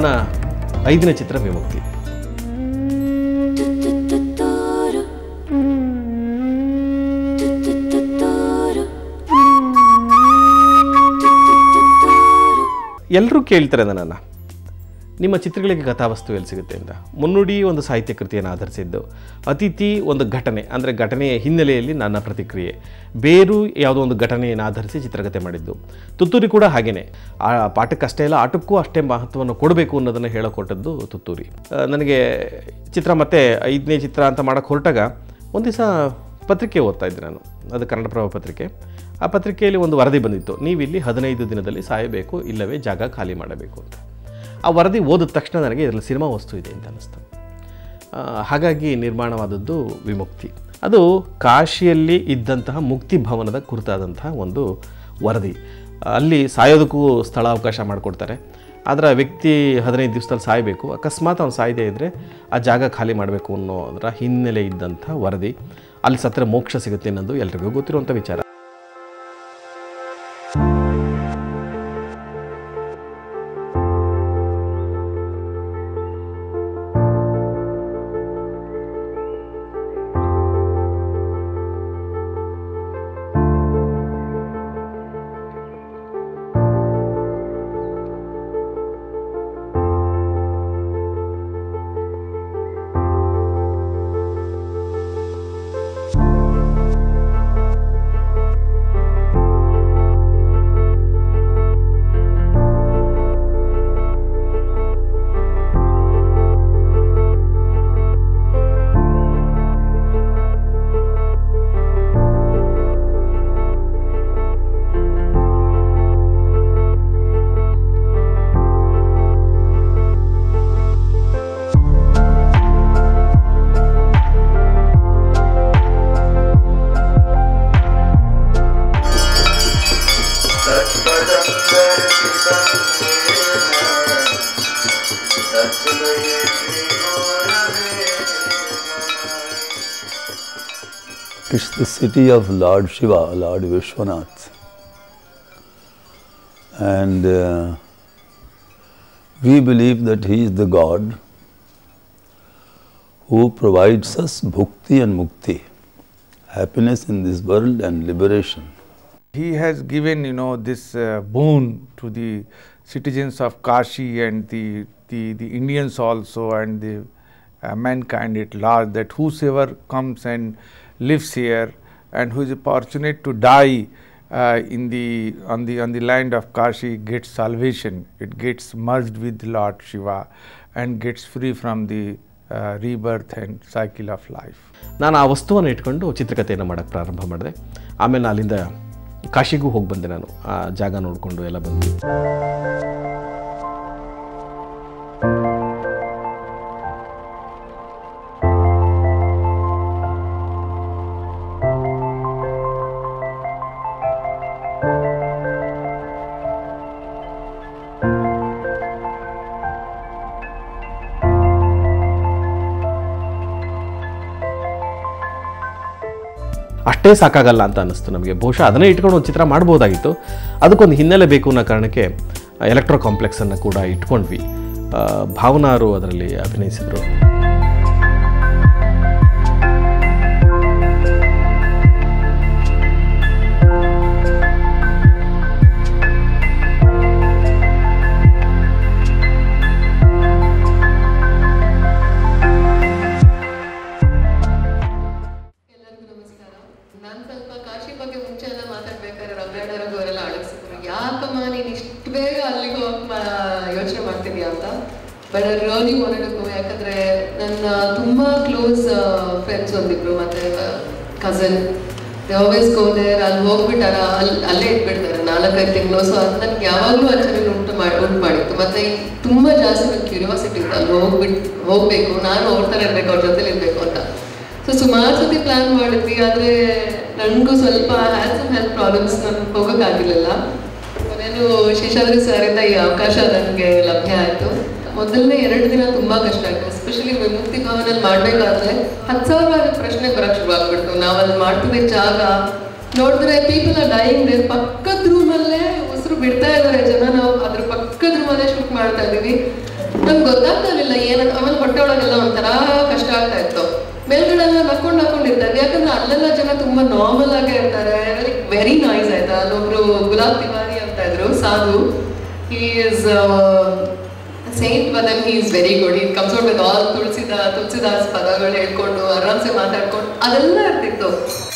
ನನ್ನ ಐದನೇ ಚಿತ್ರ ವಿಮುಕ್ತಿ ಎಲ್ಲರೂ ಕೇಳ್ತಾರೆ ನನ್ನನ್ನು ನಿಮ್ಮ ಚಿತ್ರಗಳಿಗೆ ಕಥಾವಸ್ತು ಎಲ್ಲಿ ಸಿಗುತ್ತೆ ಅಂತ ಮುನ್ನುಡಿ ಒಂದು ಸಾಹಿತ್ಯ ಕೃತಿಯನ್ನು ಆಧರಿಸಿದ್ದು ಅತಿಥಿ ಒಂದು ಘಟನೆ ಅಂದರೆ ಘಟನೆಯ ಹಿನ್ನೆಲೆಯಲ್ಲಿ ನನ್ನ ಪ್ರತಿಕ್ರಿಯೆ ಬೇರು ಯಾವುದೋ ಒಂದು ಘಟನೆಯನ್ನು ಆಧರಿಸಿ ಚಿತ್ರಕಥೆ ಮಾಡಿದ್ದು ತುತ್ತೂರಿ ಕೂಡ ಹಾಗೇನೆ ಆ ಪಾಠಕ್ಕಷ್ಟೇ ಅಲ್ಲ ಆಟಕ್ಕೂ ಅಷ್ಟೇ ಮಹತ್ವವನ್ನು ಕೊಡಬೇಕು ಅನ್ನೋದನ್ನು ಹೇಳಿಕೊಟ್ಟದ್ದು ತುತ್ತೂರಿ ಆ, ನನಗೆ ಚಿತ್ರ ಮತ್ತೆ ಐದನೇ ಚಿತ್ರ ಅಂತ ಮಾಡೋಕ್ಕೆ ಹೊರಟಾಗ ಒಂದು ದಿವಸ ಪತ್ರಿಕೆ ಓದ್ತಾ ಇದ್ದೆ ನಾನು ಅದು ಕನ್ನಡಪ್ರಭ ಪತ್ರಿಕೆ ಆ ಪತ್ರಿಕೆಯಲ್ಲಿ ಒಂದು ವರದಿ ಬಂದಿತ್ತು ನೀವಿಲ್ಲಿ ಹದಿನೈದು ದಿನದಲ್ಲಿ ಸಾಯಬೇಕು ಇಲ್ಲವೇ ಜಾಗ ಖಾಲಿ ಮಾಡಬೇಕು ಅಂತ ಆ ವರದಿ ಓದಿದ ತಕ್ಷಣ ನನಗೆ ಇದರಲ್ಲಿ ಸಿನಿಮಾ ವಸ್ತು ಇದೆ ಅಂತ ಅನ್ನಿಸ್ತು ಆ, ಹಾಗಾಗಿ ನಿರ್ಮಾಣವಾದದ್ದು ವಿಮುಕ್ತಿ ಅದು ಕಾಶಿಯಲ್ಲಿ ಇದ್ದಂತಹ ಮುಕ್ತಿ ಭವನದ ಕುರಿತಾದಂತಹ ಒಂದು ವರದಿ ಅಲ್ಲಿ ಸಾಯೋದಕ್ಕೂ ಸ್ಥಳಾವಕಾಶ ಮಾಡಿಕೊಡ್ತಾರೆ ಆದರೆ ಆ ವ್ಯಕ್ತಿ ಹದಿನೈದು ದಿವಸದಲ್ಲಿ ಸಾಯಬೇಕು ಅಕಸ್ಮಾತ್ ಅವ್ನು ಸಾಯದೇ ಇದ್ದರೆ ಆ ಜಾಗ ಖಾಲಿ ಮಾಡಬೇಕು ಅನ್ನೋದರ ಹಿನ್ನೆಲೆ ಇದ್ದಂಥ ವರದಿ ಅಲ್ಲಿ ಸತ್ತರೆ ಮೋಕ್ಷ ಸಿಗುತ್ತೆ ಅನ್ನೋದು ಎಲ್ರಿಗೂ ಗೊತ್ತಿರುವಂಥ ವಿಚಾರ It's the city of Lord Shiva, Lord Vishwanath. And uh, we believe that he is the God who provides us bhukti and mukti, happiness in this world and liberation. He has given, you know, this uh, boon to the citizens of Kashi and the, the, the Indians also and the uh, mankind at large that whosoever comes and lives here and who is fortunate to die uh, in the on the on the land of Kashi gets salvation. It gets merged with Lord Shiva and gets free from the uh, rebirth and cycle of life. ನಾನು ಆ ವಸ್ತುವನ್ನು ಇಟ್ಕೊಂಡು ಚಿತ್ರಕಥೆಯನ್ನು ಮಾಡೋಕ್ಕೆ ಪ್ರಾರಂಭ ಮಾಡಿದೆ ಆಮೇಲೆ ಅಲ್ಲಿಂದ ಕಾಶಿಗೂ ಹೋಗಿ ಬಂದೆ ನಾನು ಆ ಜಾಗ ನೋಡಿಕೊಂಡು ಎಲ್ಲ ಬಂದು ಅಷ್ಟೇ ಸಾಕಾಗಲ್ಲ ಅಂತ ಅನ್ನಿಸ್ತು ನಮಗೆ ಬಹುಶಃ ಅದನ್ನೇ ಇಟ್ಕೊಂಡು ಒಂದು ಚಿತ್ರ ಮಾಡ್ಬೋದಾಗಿತ್ತು ಅದಕ್ಕೊಂದು ಹಿನ್ನೆಲೆ ಬೇಕು ಅನ್ನೋ ಕಾರಣಕ್ಕೆ ಎಲೆಕ್ಟ್ರೋ ಕಾಂಪ್ಲೆಕ್ಸನ್ನು ಕೂಡ ಇಟ್ಕೊಂಡ್ವಿ ಆ, ಭಾವನಾರು ಅದರಲ್ಲಿ ಅಭಿನಯಿಸಿದರು ಎಲ್ಲರಿಗೂ ನಮಸ್ಕಾರ ನಾನು ಸ್ವಲ್ಪ ಕಾಶಿ ಬಗ್ಗೆ ಮುಂಚೆ ಎಲ್ಲ ಮಾತಾಡ್ಬೇಕಾದ್ರೆ ರಮ್ಯಾಡರಗು ಅವರೆಲ್ಲ ಅಳಗಿಸಿದ್ರು ಯಾಕಮ್ಮ ನೀನು ಇಷ್ಟು ಬೇಗ ಅಲ್ಲಿಗೆ ಹೋಗಿ ಯೋಚನೆ ಮಾಡ್ತಿದ್ಯಾ ಅಂತ but I really wanted to go ಯಾಕಂದ್ರೆ ನನ್ನ ತುಂಬಾ ಕ್ಲೋಸ್ ಫ್ರೆಂಡ್ಸ್ ಒಂದಿಬ್ರು ಮತ್ತೆ cousin they always go there ಅಲ್ಲಿ ಹೋಗ್ಬಿಟ್ಟಾರ ಅಲ್ಲಿ ಅಲ್ಲೇ ಇಟ್ಬಿಡ್ತಾರೆ ನಾಲ್ಕೈದು ತಿಂಗಳು ಸೊ ಅದು ನನಗೆ ಯಾವಾಗಲೂ ಅಚ್ಚರಿ ಉಂಟು ಮಾಡಿ ಉಂಟು ಮಾಡಿತ್ತು ಮತ್ತೆ ಈ ತುಂಬಾ ಜಾಸ್ತಿ ನನಗೆ ಕ್ಯೂರಿಯಾಸಿಟಿ ಇತ್ತು ಅಲ್ಲಿ ಹೋಗ್ಬಿಟ್ಟು ಹೋಗ್ಬೇಕು ನಾನು ಅವ್ರ ಥರ ಇರ್ಬೇಕು ಅವ್ರ ಜೊತೆಲಿ ಇರ್ಬೇಕು ಅಂತ ಸೊ ಸುಮಾರು ಸತಿ ಪ್ಲಾನ್ ಮಾಡಿದ್ವಿ ಆದರೆ ನನಗೂ ಸ್ವಲ್ಪ ಹ್ಯಾಡ್ ಸಮ್ ಹೆಲ್ತ್ ಪ್ರಾಬ್ಲಮ್ಸ್ ನಾನು ಹೋಗೋಕ್ಕಾಗಿರಲಿಲ್ಲ ಕೊನೆಯೂ ಶೇಷಾದ್ರಿ ಸರಿಂದ ಈ ಅವಕಾಶ ನನಗೆ ಲಭ್ಯ ಆಯಿತು ಮೊದಲನೇ ಎರಡು ದಿನ ತುಂಬಾ ಕಷ್ಟ ಆಯ್ತು ಎಸ್ಪೆಷಲಿ ವಿಮುಕ್ತಿ ಭವನಲ್ಲಿ ಮಾಡಬೇಕಾದ್ರೆ ಹತ್ತು ಸಾವಿರ ಪ್ರಶ್ನೆ ಬರಕ್ಕೆ ಶುರು ಆಗ್ಬಿಡ್ತು ನಾವು ಅಲ್ಲಿ ಮಾಡ್ತಿದ್ದ ಜಾಗ ನೋಡಿದ್ರೆ ಪೀಪಲ್ ಆರ್ ಡೈಯಿಂಗ್ ದೇರ್ ಪಕ್ಕದ ರೂಮಲ್ಲೇ ಉಸಿರು ಬಿಡ್ತಾ ಇದ್ದಾರೆ ಜನ ನಾವು ಅದ್ರ ಪಕ್ಕದ ರೂಮಲ್ಲೇ ಶೂಟ್ ಮಾಡ್ತಾ ಇದೀವಿ ನಂಗೆ ಗೊತ್ತಾಗ್ತಿರ್ಲಿಲ್ಲ ಏನ ಆಮೇಲೆ ಹೊಟ್ಟೆ ಒಳಗೆಲ್ಲ ಒಂಥರ ಕಷ್ಟ ಆಗ್ತಾ ಇತ್ತು ಮೇಲ್ಗಡೆ ಎಲ್ಲ ನಕ್ಕೊಂಡು ನಕ್ಕೊಂಡಿರ್ತಾರೆ ಯಾಕಂದ್ರೆ ಅಲ್ಲೆಲ್ಲ ಜನ ತುಂಬಾ ನಾರ್ಮಲ್ ಆಗೇ ಇರ್ತಾರೆ ವೆರಿ ನೈಸ್ ಆಯ್ತಾ ಅಲ್ಲೊಬ್ರು ಗುಲಾಬ್ ತಿವಾರಿ ಅಂತ ಇದ್ರು ಸಾಧು he is saint but then he is very good he comes out with all ತುಳಸಿದ ತುಳಸಿದಾಸ್ ಪದಗಳು ಹೇಳ್ಕೊಂಡು ಆರಾಮ್ಸೆ ಮಾತಾಡ್ಕೊಂಡು ಅದೆಲ್ಲ ಇರ್ತಿತ್ತು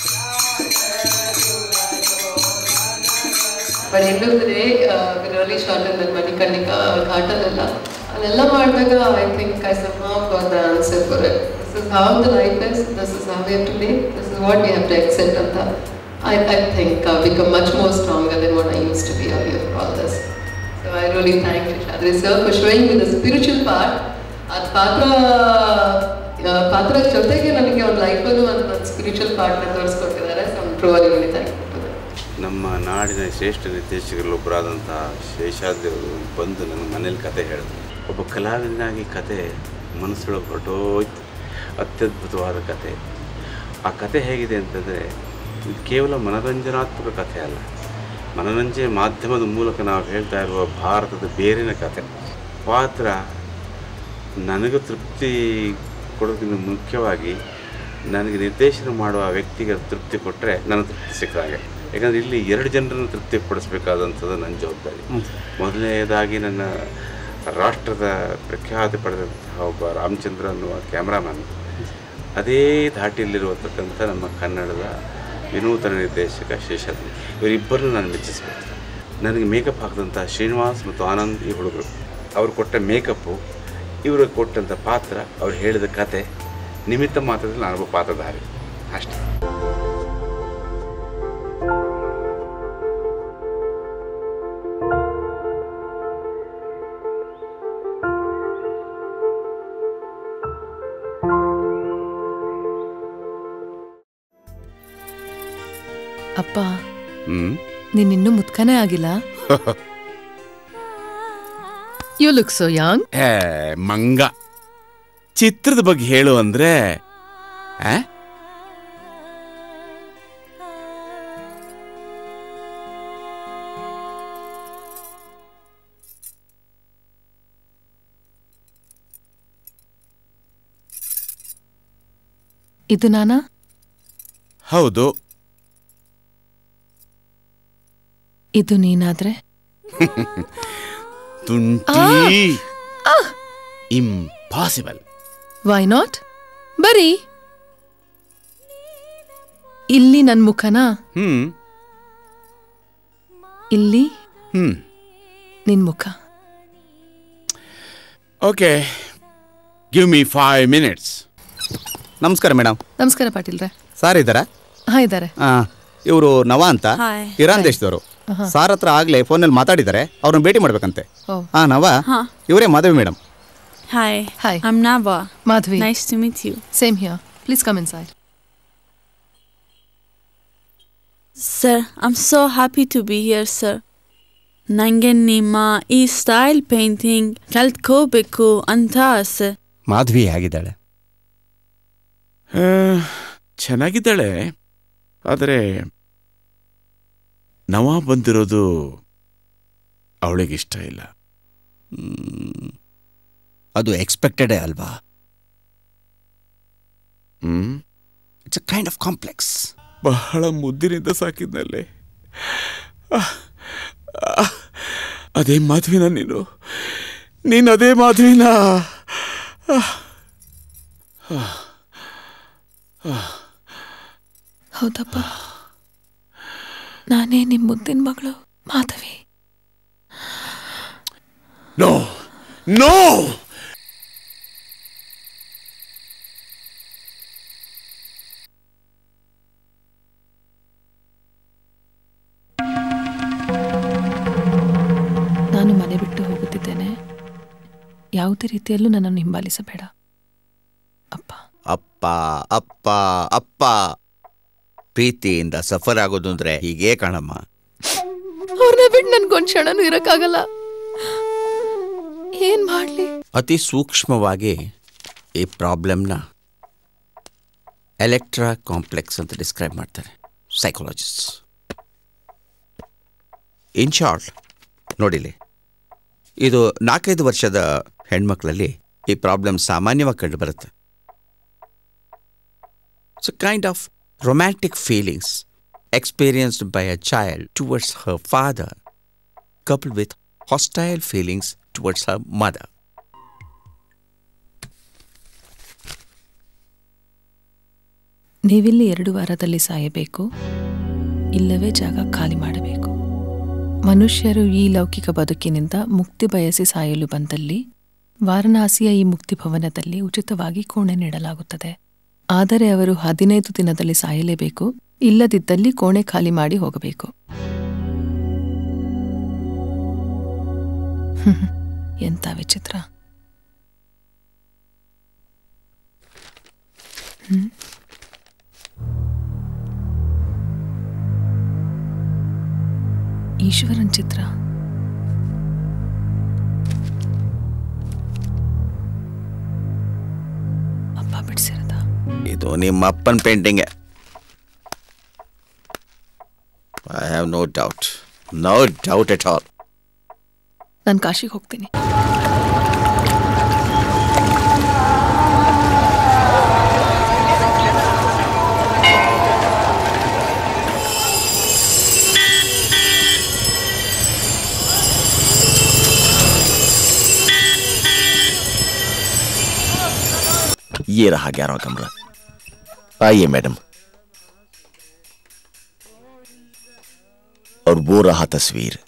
but end of the day really short and Manikarnika ಘಾಟಲ್ಲೆಲ್ಲ ಅದೆಲ್ಲ ಮಾಡಿದಾಗ I think I somehow got the answer for it this is how the life is this is how you to live this is what you have to accept ಅಂತ I I think become much more stronger then what I used to be of for all this so I really thank you Shadri sir for showing with the spiritual part ಅದು ಪಾತ್ರ ಆ, ಪಾತ್ರದ ಜೊತೆಗೆ ನನಗೆ ಅವ್ರ ಲೈಫಲ್ಲೂ ಒಂದು ಒಂದು ಸ್ಪಿರಿಚುವಲ್ ಪಾರ್ಟ್ನ ತೋರಿಸ್ಕೊಟ್ಟಿದ್ದಾರೆ so truly really thank you ನಮ್ಮ ನಾಡಿನ ಶ್ರೇಷ್ಠ ನಿರ್ದೇಶಕರಲ್ಲೊಬ್ಬರಾದಂಥ ಶೇಷಾದ್ರಿಯವರು ಬಂದು ನನ್ನ ಮನೇಲಿ ಕತೆ ಹೇಳಿದ್ರು ಒಬ್ಬ ಕಲಾವಿದನಾಗಿ ಕತೆ ಮನಸ್ಸೊಳಗೆ ಹೊರಟೋಯ್ತು ಅತ್ಯದ್ಭುತವಾದ ಕತೆ ಆ ಕತೆ ಹೇಗಿದೆ ಅಂತಂದರೆ ಇದು ಕೇವಲ ಮನರಂಜನಾತ್ಮಕ ಕಥೆ ಅಲ್ಲ ಮನರಂಜನೆ ಮಾಧ್ಯಮದ ಮೂಲಕ ನಾವು ಹೇಳ್ತಾ ಇರುವ ಭಾರತದ ಬೇರಿನ ಕತೆ ಪಾತ್ರ ನನಗೆ ತೃಪ್ತಿ ಕೊಡೋದಕ್ಕಿಂತ ಮುಖ್ಯವಾಗಿ ನನಗೆ ನಿರ್ದೇಶನ ಮಾಡುವ ವ್ಯಕ್ತಿಗೆ ತೃಪ್ತಿ ಕೊಟ್ಟರೆ ನನ್ನ ತೃಪ್ತಿ ಸಿಕ್ಕಾಗೆ ಯಾಕಂದರೆ ಇಲ್ಲಿ ಎರಡು ಜನರನ್ನು ತೃಪ್ತಿ ಪಡಿಸಬೇಕಾದಂಥದ್ದು ನನ್ನ ಜವಾಬ್ದಾರಿ ಮೊದಲನೇದಾಗಿ ನನ್ನ ರಾಷ್ಟ್ರದ ಪ್ರಖ್ಯಾತಿ ಪಡೆದಂತಹ ಒಬ್ಬ ರಾಮಚಂದ್ರ ಅನ್ನುವ ಕ್ಯಾಮ್ರಾಮನ್ ಅದೇ ಧಾಟಿಯಲ್ಲಿರುವತಕ್ಕಂಥ ನಮ್ಮ ಕನ್ನಡದ ವಿನೂತನ ನಿರ್ದೇಶಕ ಶೇಷಾದ್ರಿ ಇವರಿಬ್ಬರನ್ನು ನಾನು ಮೆಚ್ಚಿಸ್ಬೇಕು ನನಗೆ ಮೇಕಪ್ ಹಾಕಿದಂಥ ಶ್ರೀನಿವಾಸ್ ಮತ್ತು ಆನಂದ್ ಈ ಹುಡುಗರು ಅವರು ಕೊಟ್ಟ ಮೇಕಪ್ಪು ಇವರು ಕೊಟ್ಟಂಥ ಪಾತ್ರ ಅವ್ರು ಹೇಳಿದ ಕತೆ ನಿಮಿತ್ತ ಮಾತ್ರದಲ್ಲಿ ನಾನೊಬ್ಬ ಪಾತ್ರಧಾರಿ ಅಷ್ಟೇ ಅಪ್ಪ ಹ್ಞೂ ನೀನಿನ್ನೂ ಮುತ್ಕನೇ ಆಗಿಲ್ಲ ಯು ಲುಕ್ ಸೋಯಾಂಗ್ ಏ ಮಂಗ ಚಿತ್ರದ ಬಗ್ಗೆ ಹೇಳು ಅಂದ್ರೆ ಆ? ಇದು ನಾನಾ ಹೌದು ಇದು ನೀನಾದ್ರೆ ತುಂಟಿ ಇಂಪಾಸಿಬಲ್ ವೈ ನಾಟ್ ಬರೀ ಇಲ್ಲಿ ನನ್ ಮುಖನಾ ಹ್ಮ್ ಇಲ್ಲಿ ಹ್ಮ್ ನಿನ್ ಮುಖ okay give me five minutes ನಮಸ್ಕಾರ ಮೇಡಮ್ ನಮಸ್ಕಾರ ಪಾಟೀಲ್ರೆ ಸಾರ್ ಇದ್ದಾರಾ ಹಾ ಇದ್ದಾರೆ ಇವರು ನವ ಅಂತ ಇರಾನ್ ದೇಶದವರು ಸಾರ್ ಹತ್ರ ಆಗ್ಲೇ ಫೋನಲ್ಲಿ ಮಾತಾಡಿದ್ದಾರೆ ಅವ್ರನ್ನ ಭೇಟಿ ಮಾಡ್ಬೇಕಂತೆ ಓ ಹಾ ನವ ಇವರೇ Madhavi madam Hi. Hi. I'm Nava. Madhavi Nice to meet you. Same here please come inside Sir, I'm so happy to be here, sir. ನಂಗೆ ನಿಮ್ಮ ಈ ಸ್ಟೈಲ್ ಪೇಂಟಿಂಗ್ ಕಲ್ತ್ಕೋಬೇಕು ಅಂತ ಆಸೆ ಮಾಧವಿ ಹೇಗಿದ್ದಾಳೆ ಚೆನ್ನಾಗಿದ್ದಾಳೆ ಆದರೆ ನವ ಬಂದಿರೋದು ಅವಳಿಗೆ ಇಷ್ಟ ಇಲ್ಲ ಅದು ಎಕ್ಸ್ಪೆಕ್ಟೆಡೇ ಅಲ್ವಾ hmm it's a kind of complex ಬಹಳ ಮುದ್ದಿನಿಂದ ಸಾಕಿದ್ನಲ್ಲೇ ಆಹ್, ಆಹ್, ಅದೇ ಮಾಧವಿನ ನೀನು ನೀನು ಅದೇ ಮಾಧವಿನ ಆಹ್. ಹೌದಪ್ಪ ನಾನೇ ನಿಮ್ ಮುದ್ದಿನ ಮಗಳು ಮಾಧವಿ ನೋ ನೋ ನಾನು ಮನೆ ಬಿಟ್ಟು ಹೋಗುತ್ತಿದ್ದೇನೆ ಯಾವುದೇ ರೀತಿಯಲ್ಲೂ ನನ್ನನ್ನು ಹಿಂಬಾಲಿಸಬೇಡ ಅಪ್ಪ ಅಪ್ಪ ಅಪ್ಪ ಅಪ್ಪ ಪ್ರೀತಿಯಿಂದ ಸಫರ್ ಆಗೋದು ಅಂದ್ರೆ ಹೀಗೆ ಕಣಮ್ಮ ಅವ್ರನ್ನ ಬಿಟ್ಟು ನನ್ಗೊಂದ್ ಕ್ಷಣನೂ ಇರಕ್ಕಾಗಲ್ಲ ಏನ್ ಮಾಡ್ಲಿ ಅತಿ ಸೂಕ್ಷ್ಮವಾಗಿ ಈ ಪ್ರಾಬ್ಲಮ್ನ ಎಲೆಕ್ಟ್ರಾ ಕಾಂಪ್ಲೆಕ್ಸ್ ಅಂತ ಡಿಸ್ಕ್ರೈಬ್ ಮಾಡ್ತಾರೆ ಸೈಕಾಲಜಿಸ್ಟ್ ಇನ್ ಶಾರ್ಟ್ ನೋಡಿಲಿ ಇದು ನಾಲ್ಕೈದು ವರ್ಷದ ಹೆಣ್ಮಕ್ಳಲ್ಲಿ ಈ ಪ್ರಾಬ್ಲಮ್ ಸಾಮಾನ್ಯವಾಗಿ ಕಂಡು ಬರುತ್ತೆ it's kind of romantic feelings experienced by a child towards her father coupled with hostile feelings towards her mother. ನೀವಿಲ್ಲಿ ಎರಡು ವಾರದಲ್ಲಿ ಸಾಯಬೇಕು ಇಲ್ಲವೇ ಜಾಗ ಖಾಲಿ ಮಾಡಬೇಕು ಮನುಷ್ಯರು ಈ ಲೌಕಿಕ ಬದುಕಿನಿಂದ ಮುಕ್ತಿ ಬಯಸಿ ಸಾಯಲು ಬಂದಲ್ಲಿ ವಾರಣಾಸಿಯ ಈ ಮುಕ್ತಿ ಭವನದಲ್ಲಿ ಉಚಿತವಾಗಿ ಕೋಣೆ ನೀಡಲಾಗುತ್ತದೆ ಆದರೆ ಅವರು ಹದಿನೈದು ದಿನದಲ್ಲಿ ಸಾಯಲೇಬೇಕು ಇಲ್ಲದಿದ್ದಲ್ಲಿ ಕೋಣೆ ಖಾಲಿ ಮಾಡಿ ಹೋಗಬೇಕು ಹ್ಮ್. ಎಂಥ ವಿಚಿತ್ರ ಹ್ಮ್ ಈಶ್ವರನ್ ಚಿತ್ರ ಅಪ್ಪ ಬಿಡಿಸಿರೋದ ಇದು ನಿಮ್ಮ ಅಪ್ಪನ painting I have no doubt no doubt at all ನಾನು ಕಾಶಿಗೆ ಹೋಗ್ತೀನಿ ये रहा ग्यारहवा कमरा आइए मैडम और वो रहा तस्वीर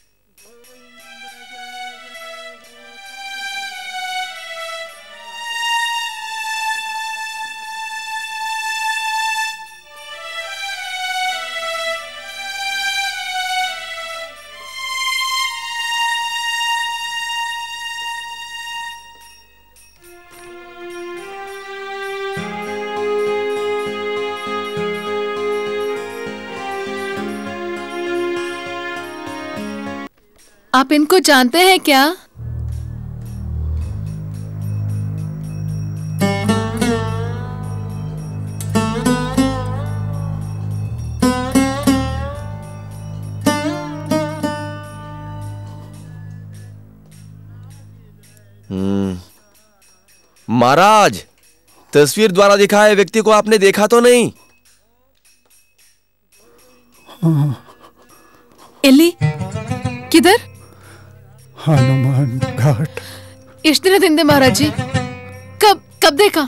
आप इनको जानते हैं क्या हम्म महाराज तस्वीर द्वारा दिखाए व्यक्ति को आपने देखा तो नहीं ಎಲ್ಲಿ ಕಿದರ್ ಹನುಮಾನ್ ಘಾಟ್ ಎಷ್ಟು ದಿನದ ಹಿಂದೆ ಮಹಾರಾಜಿ ಕಬ್ ಕಬ್ ದೇಖಾ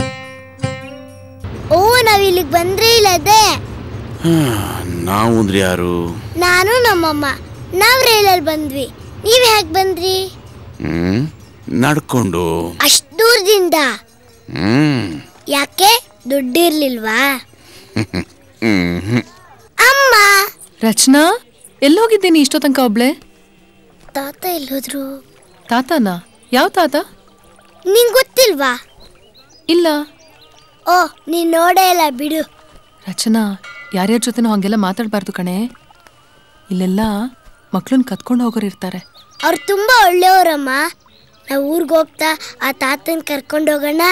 ಓ ನಾವ್ ಇಲ್ಲಿಗೆ ಬಂದ್ರೆ ಇಲ್ಲದೆ ನಾವು ಅಂದ್ರೆ ಯಾರು ನಾನು ನಮ್ಮಮ್ಮ ನಾವ್ ರೈಲಲ್ಲಿ ಬಂದ್ವಿ ನೀವ್ ಹೇಗ್ ಬಂದ್ರಿ ಹ್ಮ್ ನಡ್ಕೊಂಡು ಅಷ್ಟ್ ದೂರದಿಂದ ಹ್ಮ್ ಯಾಕೆ ದುಡ್ಡಿರ್ಲಿಲ್ವಾ ಹ್ಮ್ ಹ್ಮ್. ಅಮ್ಮ ರಚನಾ ಎಲ್ಲೋಗಿದ್ದೀನಿ ಇಷ್ಟೋ ತನಕ ಒಬ್ಳೆ ತಾತ ಎಲ್ಲೋದ್ರು ತಾತನ ಯಾವ ತಾತ ನಿಂಗ್ ಗೊತ್ತಿಲ್ವಾ ಇಲ್ಲ ಓ ನೀನ್ ನೋಡೇ ಇಲ್ಲ ಬಿಡು ರಚನಾ ಯಾರ್ಯಾರ ಜೊತೆನೂ ಹಂಗೆಲ್ಲ ಮಾತಾಡಬಾರ್ದು ಕಣೆ ಇಲ್ಲೆಲ್ಲ ಮಕ್ಳನ್ನ ಕತ್ಕೊಂಡು ಹೋಗೋರು ಇರ್ತಾರೆ ಅವ್ರು ತುಂಬಾ ಒಳ್ಳೆಯವರಮ್ಮ ನಾವ್ ಊರ್ಗ್ ಹೋಗ್ತಾ ಆ ತಾತನ್ ಕರ್ಕೊಂಡ್ ಹೋಗೋಣ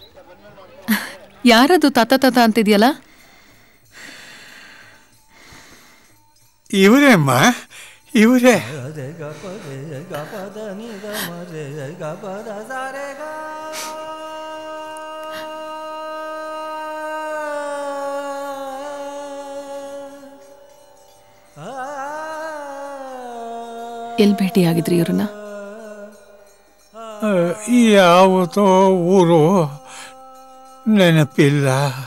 ಯಾರದು ತಾತ ತಾತ ಅಂತಿದ್ಯಲ್ಲ ಇವರೇ ಅಮ್ಮ ಇವರೇ ಎಲ್ಲಿ ಭೇಟಿಯಾಗಿದ್ರಿ ಇವ್ರನ್ನ ಯಾವುದೋ ಊರು ನೆನಪಿಲ್ಲ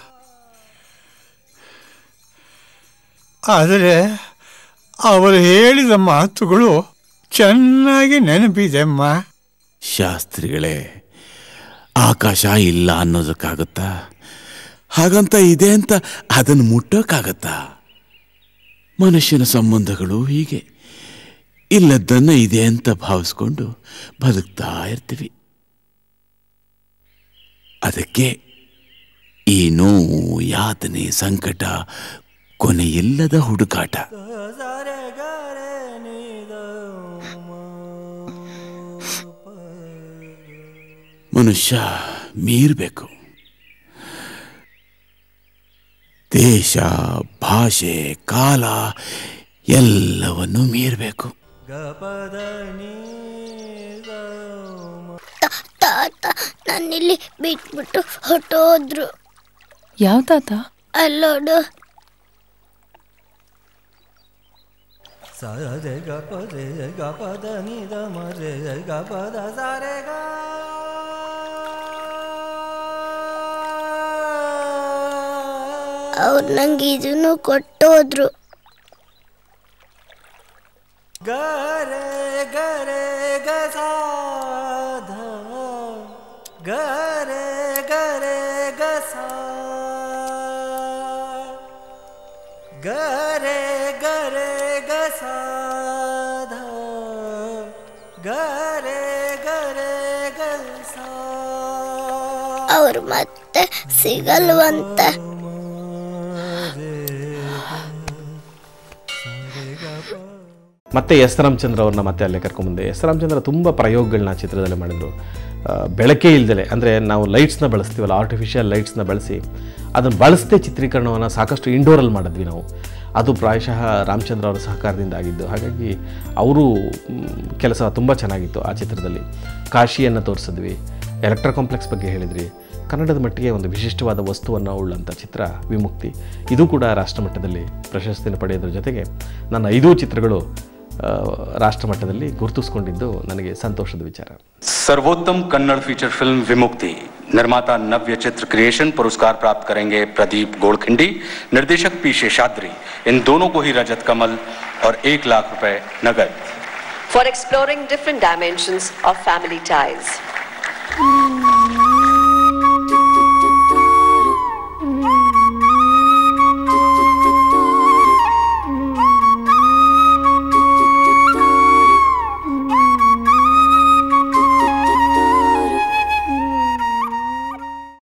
ಆದರೆ ಅವರು ಹೇಳಿದ ಮಾತುಗಳು ಚೆನ್ನಾಗಿ ನೆನಪಿದೆಮ್ಮ ಶಾಸ್ತ್ರಿಗಳೇ ಆಕಾಶ ಇಲ್ಲ ಅನ್ನೋದಕ್ಕಾಗತ್ತಾ ಹಾಗಂತ ಇದೆ ಅಂತ ಅದನ್ನು ಮುಟ್ಟೋಕ್ಕಾಗತ್ತಾ ಮನುಷ್ಯನ ಸಂಬಂಧಗಳು ಹೀಗೆ ಇಲ್ಲದನ್ನ ಇದೆ ಅಂತ ಭಾವಿಸ್ಕೊಂಡು ಬದುಕ್ತಾ ಇರ್ತೀವಿ ಅದಕ್ಕೆ ಈ ನೋವು ಯಾತನೆ ಸಂಕಟ ಕೊನೆಯಿಲ್ಲದ ಹುಡುಕಾಟ ಮನುಷ್ಯ ಮೀರಬೇಕು ದೇಶ ಭಾಷೆ ಕಾಲ ಎಲ್ಲವನ್ನು ಮೀರಬೇಕು ನಾನಿಲ್ಲಿ ಬಿಟ್ಬಿಟ್ಟು ಹೊಟ್ಟೋದ್ರು ಯಾವ ತಾತ ಅಲ್ಲೋಡು ಸರೆ ಗ ಪದೆ ಗ ಪದ ನಿ ದ ಮ ರೆ ಗ ಪದ ಸರೆ ಗ ಅವ್ರು ನಂಗೆ ಇದನ್ನು ಕೊಟ್ಟೋದ್ರು ಗರೆ ಗರೆ ಗ ಸಾ ಧ ಗರೆ ಗರೆ ಗ ಸಾ ಗರೆ ಗರೆ ಗ ಸಾ ಧ ಗರೆ ಗರೆ ಗ ಸಾ ಅವ್ರು ಮತ್ತೆ ಸಿಗಲ್ವಂತೆ ಮತ್ತೆ ಎಸ್ ರಾಮಚಂದ್ರ ಅವ್ರನ್ನ ಮತ್ತೆ ಅಲ್ಲೇ ಕರ್ಕೊಂಬಂದೆ ಎಸ್ ರಾಮಚಂದ್ರ ತುಂಬ ಪ್ರಯೋಗಗಳನ್ನ ಚಿತ್ರದಲ್ಲಿ ಮಾಡಿದರು ಆ, ಬೆಳಕೇ ಇಲ್ದಲೆ ಅಂದರೆ ನಾವು ಲೈಟ್ಸ್ನ ಬಳಸ್ತೀವಲ್ಲ ಆರ್ಟಿಫಿಷಿಯಲ್ ಲೈಟ್ಸ್ನ ಬಳಸಿ ಅದನ್ನು ಬಳಸದೆ ಚಿತ್ರೀಕರಣವನ್ನು ಸಾಕಷ್ಟು ಇಂಡೋರಲ್ಲಿ ಮಾಡಿದ್ವಿ ನಾವು ಅದು ಪ್ರಾಯಶಃ ರಾಮಚಂದ್ರ ಅವರ ಸಹಕಾರದಿಂದ ಆಗಿದ್ದು ಹಾಗಾಗಿ ಅವರು ಕೆಲಸ ತುಂಬ ಚೆನ್ನಾಗಿತ್ತು ಆ ಚಿತ್ರದಲ್ಲಿ ಕಾಶಿಯನ್ನು ತೋರಿಸಿದ್ವಿ ಎಲೆಕ್ಟ್ರಾ ಕಾಂಪ್ಲೆಕ್ಸ್ ಬಗ್ಗೆ ಹೇಳಿದ್ರಿ ಕನ್ನಡದ ಮಟ್ಟಿಗೆ ಒಂದು ವಿಶಿಷ್ಟವಾದ ವಸ್ತುವನ್ನು ಉಳ್ಳಂಥ ಚಿತ್ರ ವಿಮುಕ್ತಿ ಇದು ಕೂಡ ರಾಷ್ಟ್ರಮಟ್ಟದಲ್ಲಿ ಪ್ರಶಸ್ತಿಯನ್ನು ಪಡೆಯೋದ್ರ ಜೊತೆಗೆ ನನ್ನ ಐದೂ ಚಿತ್ರಗಳು ಆ, ರಾಷ್ಟ್ರಮಟ್ಟದಲ್ಲಿ ಗುರುತಿಸ್ಕೊಂಡಿದ್ದು ನನಗೆ ಸಂತೋಷದ ವಿಚಾರ सर्वोत्तम कन्नड़ फीचर फिल्म विमुक्ति निर्माता नव्य चित्र क्रिएशन पुरस्कार प्राप्त करेंगे प्रदीप गोड़खिंडी निर्देशक पी शेषाद्री इन दोनों को ही रजत कमल और एक लाख रुपए नगद for exploring different dimensions of family ties.